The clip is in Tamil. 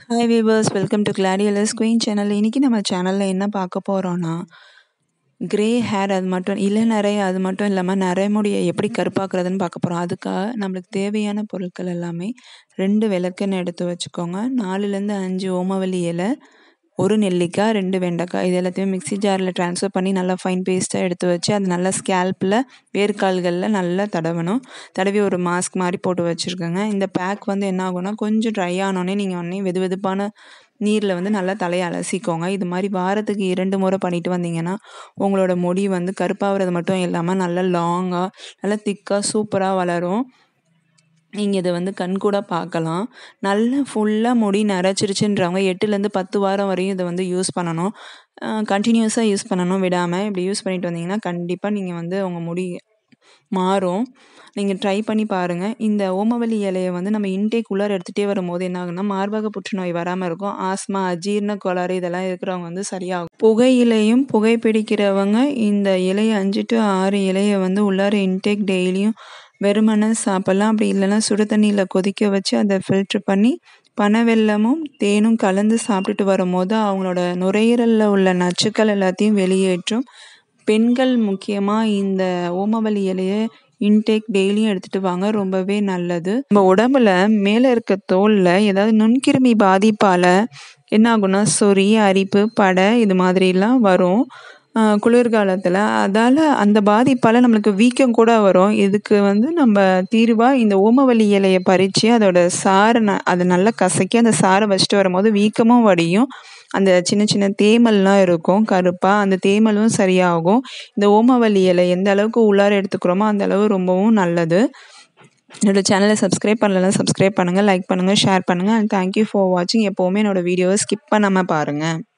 hi viewers welcome to gladiolus queen channel இன்றைக்கி நம்ம சேனலில் என்ன பார்க்க போகிறோன்னா கிரே ஹேர் அது மட்டும் இல்லை நிறைய அது மட்டும் இல்லாமல் நிறைய முடியை எப்படி கருப்பாக்குறதுன்னு பார்க்க போகிறோம் அதுக்காக நம்மளுக்கு தேவையான பொருட்கள் எல்லாமே ரெண்டு விளக்குன்னு எடுத்து வச்சுக்கோங்க நாலுலேருந்து அஞ்சு ஓமவல்லி இலை ஒரு நெல்லிக்காய் ரெண்டு வெண்டைக்காய் இது எல்லாத்தையும் மிக்ஸி ஜாரில் ட்ரான்ஸ்ஃபர் பண்ணி நல்லா ஃபைன் பேஸ்ட்டாக எடுத்து வச்சு அது நல்லா ஸ்கேல்பில் வேர்க்கால்களில் நல்லா தடவணும் தடவி ஒரு மாஸ்க் மாதிரி போட்டு வச்சுருக்கோங்க இந்த பேக் வந்து என்ன ஆகும்னா கொஞ்சம் ட்ரை ஆனோடனே நீங்கள் உடனே வெது வெதுப்பான நீரில் வந்து நல்லா தலையை அலசிக்கோங்க இது மாதிரி வாரத்துக்கு இரண்டு முறை பண்ணிட்டு வந்தீங்கன்னா உங்களோட முடி வந்து கருப்பாகிறது மட்டும் இல்லாமல் நல்லா லாங்காக நல்லா திக்காக சூப்பராக வளரும் நீங்கள் இதை வந்து கண்கூட பார்க்கலாம் நல்லா ஃபுல்லாக முடி நரைச்சிருச்சுன்றவங்க எட்டுலேருந்து பத்து வாரம் வரையும் இதை வந்து யூஸ் பண்ணணும் கண்டினியூஸாக யூஸ் பண்ணணும் விடாமல் இப்படி யூஸ் பண்ணிட்டு வந்தீங்கன்னா கண்டிப்பாக நீங்கள் வந்து உங்கள் முடி மாறும் நீங்கள் ட்ரை பண்ணி பாருங்கள் இந்த ஓமவல்லி இலையை வந்து நம்ம இன்டேக் உள்ளார எடுத்துகிட்டே வரும்போது என்ன ஆகுன்னா மார்பக புற்றுநோய் வராமல் இருக்கும் ஆஸ்மா அஜீர்ண கோளாறு இதெல்லாம் இருக்கிறவங்க வந்து சரியாகும் புகையிலையும் புகைப்பிடிக்கிறவங்க இந்த இலையை அஞ்சு டு ஆறு இலையை வந்து உள்ளார இன்டேக் டெய்லியும் வெறுமனை சாப்பிட்லாம் அப்படி இல்லைன்னா சுடு தண்ணியில் கொதிக்க வச்சு அதை ஃபில்ட்ரு பண்ணி பனவெல்லமும் தேனும் கலந்து சாப்பிட்டுட்டு வரும்போது அவங்களோட நுரையீரலில் உள்ள நச்சுக்கள் எல்லாத்தையும் வெளியேற்றும் பெண்கள் முக்கியமாக இந்த ஓமவல்லி இலையை இன்டேக் டெய்லியும் எடுத்துகிட்டு வாங்க ரொம்பவே நல்லது நம்ம உடம்புல மேலே இருக்க தோலில் ஏதாவது நுண்கிருமி பாதிப்பால் என்ன ஆகும்னா சொறி அரிப்பு படை இது மாதிரிலாம் வரும் குளிர்காலத்தில் அதால் அந்த பாதிப்பால் நம்மளுக்கு வீக்கம் கூட வரும் இதுக்கு வந்து நம்ம தீர்வாக இந்த ஓமவல்லி இலையை பறித்து அதோட சாறை ந அதை நல்லா கசக்கி அந்த சாறை வச்சுட்டு வரும்போது வீக்கமும் வடியும் அந்த சின்ன சின்ன தேமல்லாம் இருக்கும் கருப்பாக அந்த தேமலும் சரியாகும் இந்த ஓமவல்லி இலை எந்த அளவுக்கு உள்ளார எடுத்துக்கிறோமோ அந்த அளவு ரொம்பவும் நல்லது என்னோடய சேனலை சப்ஸ்கிரைப் பண்ணலன்னா சப்ஸ்கிரைப் பண்ணுங்கள் லைக் பண்ணுங்கள் ஷேர் பண்ணுங்கள் அண்ட் தேங்க்யூ ஃபார் வாட்சிங் எப்போவுமே என்னோடய வீடியோவை ஸ்கிப் பண்ணாமல் பாருங்கள்